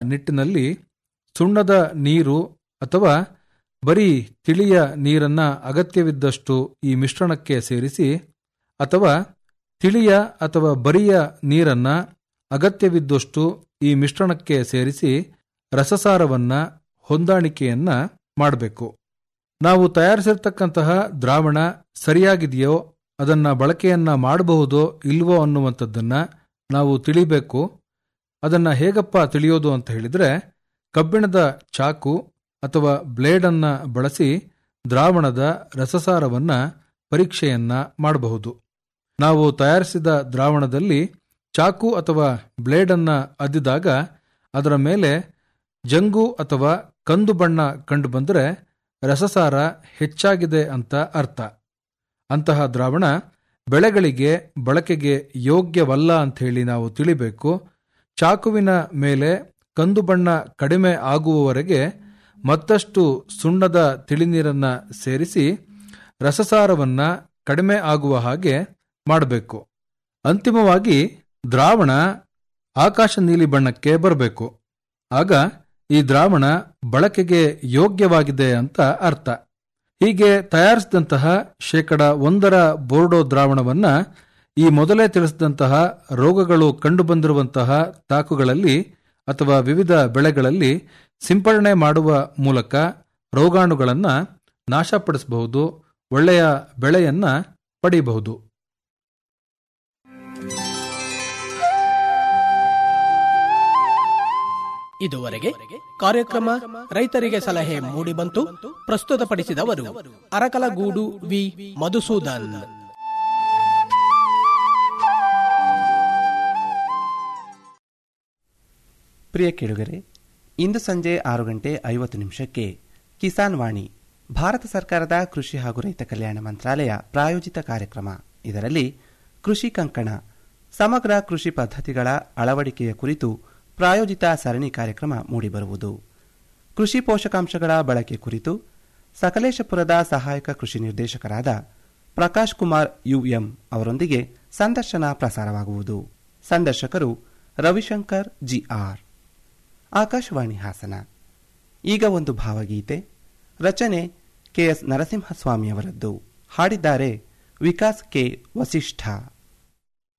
ನಿಟ್ಟಿನಲ್ಲಿ ಸುಣ್ಣದ ನೀರು ಅಥವಾ ಬರೀ ತಿಳಿಯ ನೀರನ್ನ ಅಗತ್ಯವಿದ್ದಷ್ಟು ಈ ಮಿಶ್ರಣಕ್ಕೆ ಸೇರಿಸಿ ಅಥವಾ ತಿಳಿಯ ಅಥವಾ ಬರಿಯ ನೀರನ್ನ ಅಗತ್ಯವಿದ್ದಷ್ಟು ಈ ಮಿಶ್ರಣಕ್ಕೆ ಸೇರಿಸಿ ರಸಸಾರವನ್ನ ಹೊಂದಾಣಿಕೆಯನ್ನ ಮಾಡಬೇಕು ನಾವು ತಯಾರಿಸಿರ್ತಕ್ಕಂತಹ ದ್ರಾವಣ ಸರಿಯಾಗಿದೆಯೋ ಅದನ್ನ ಬಳಕೆಯನ್ನ ಮಾಡಬಹುದೋ ಇಲ್ವೋ ಅನ್ನುವಂಥದ್ದನ್ನ ನಾವು ತಿಳಿಬೇಕು ಅದನ್ನ ಹೇಗಪ್ಪ ತಿಳಿಯೋದು ಅಂತ ಹೇಳಿದ್ರೆ ಕಬ್ಬಿಣದ ಚಾಕು ಅಥವಾ ಬ್ಲೇಡನ್ನ ಬಳಸಿ ದ್ರಾವಣದ ರಸಸಾರವನ್ನ ಪರೀಕ್ಷೆಯನ್ನ ಮಾಡಬಹುದು ನಾವು ತಯಾರಿಸಿದ ದ್ರಾವಣದಲ್ಲಿ ಚಾಕು ಅಥವಾ ಬ್ಲೇಡನ್ನ ಅದ್ದಿದಾಗ ಅದರ ಮೇಲೆ ಜಂಗು ಅಥವಾ ಕಂದು ಬಣ್ಣ ಕಂಡುಬಂದರೆ ರಸಸಾರ ಹೆಚ್ಚಾಗಿದೆ ಅಂತ ಅರ್ಥ ಅಂತಹ ದ್ರಾವಣ ಬೆಳೆಗಳಿಗೆ ಬಳಕೆಗೆ ಯೋಗ್ಯವಲ್ಲ ಅಂತ ಹೇಳಿ ನಾವು ತಿಳಿಬೇಕು ಚಾಕುವಿನ ಮೇಲೆ ಕಂದು ಬಣ್ಣ ಕಡಿಮೆ ಆಗುವವರೆಗೆ ಮತ್ತಷ್ಟು ಸುಣ್ಣದ ತಿಳಿನೀರನ್ನ ಸೇರಿಸಿ ರಸಸಾರವನ್ನ ಕಡಿಮೆ ಆಗುವ ಹಾಗೆ ಮಾಡಬೇಕು ಅಂತಿಮವಾಗಿ ದ್ರಾವಣ ಆಕಾಶ ನೀಲಿ ಬಣ್ಣಕ್ಕೆ ಬರಬೇಕು ಆಗ ಈ ದ್ರಾವಣ ಬಳಕೆಗೆ ಯೋಗ್ಯವಾಗಿದೆ ಅಂತ ಅರ್ಥ ಹೀಗೆ ತಯಾರಿಸಿದಂತಹ ಶೇಕಡ ಒಂದರ ಬೋರ್ಡೋ ದ್ರಾವಣವನ್ನ ಈ ಮೊದಲೇ ತಿಳಿಸಿದಂತಹ ರೋಗಗಳು ಕಂಡುಬಂದಿರುವಂತಹ ತಾಕುಗಳಲ್ಲಿ ಅಥವಾ ವಿವಿಧ ಬೆಳೆಗಳಲ್ಲಿ ಸಿಂಪಡಣೆ ಮಾಡುವ ಮೂಲಕ ರೋಗಾಣುಗಳನ್ನು ನಾಶಪಡಿಸಬಹುದು ಒಳ್ಳೆಯ ಬೆಳೆಯನ್ನ ಪಡೆಯಬಹುದು ಇದುವರೆಗೆ ಕಾರ್ಯಕ್ರಮ ರೈತರಿಗೆ ಸಲಹೆ ಮೂಡಿಬಂತು ಪ್ರಸ್ತುತಪಡಿಸಿದವರು ಅರಕಲಗೂಡು ವಿ ಮಧುಸೂದನ್ ಪ್ರಿಯ ಕೇಳುಗರೆ ಇಂದು ಸಂಜೆ ಆರು ಗಂಟೆ ಐವತ್ತು ನಿಮಿಷಕ್ಕೆ ಕಿಸಾನ್ ವಾಣಿ ಭಾರತ ಸರ್ಕಾರದ ಕೃಷಿ ಹಾಗೂ ರೈತ ಕಲ್ಯಾಣ ಮಂತ್ರಾಲಯ ಪ್ರಾಯೋಜಿತ ಕಾರ್ಯಕ್ರಮ ಇದರಲ್ಲಿ ಕೃಷಿ ಕಂಕಣ ಸಮಗ್ರ ಕೃಷಿ ಪದ್ಧತಿಗಳ ಅಳವಡಿಕೆಯ ಕುರಿತು ಪ್ರಾಯೋಜಿತ ಸರಣಿ ಕಾರ್ಯಕ್ರಮ ಮೂಡಿಬರುವುದು ಕೃಷಿ ಪೋಷಕಾಂಶಗಳ ಬಳಕೆ ಕುರಿತು ಸಕಲೇಶಪುರದ ಸಹಾಯಕ ಕೃಷಿ ನಿರ್ದೇಶಕರಾದ ಪ್ರಕಾಶ್ ಕುಮಾರ್ ಯುಎಂ ಅವರೊಂದಿಗೆ ಸಂದರ್ಶನ ಪ್ರಸಾರವಾಗುವುದು ಸಂದರ್ಶಕರು ರವಿಶಂಕರ್ ಜಿಆರ್ ಆಕಾಶವಾಣಿ ಹಾಸನ ಈಗ ಒಂದು ಭಾವಗೀತೆ ರಚನೆ ಕೆಎಸ್ ನರಸಿಂಹಸ್ವಾಮಿಯವರದ್ದು ಹಾಡಿದ್ದಾರೆ ವಿಕಾಸ್ ಕೆ ವಸಿಷ್ಠ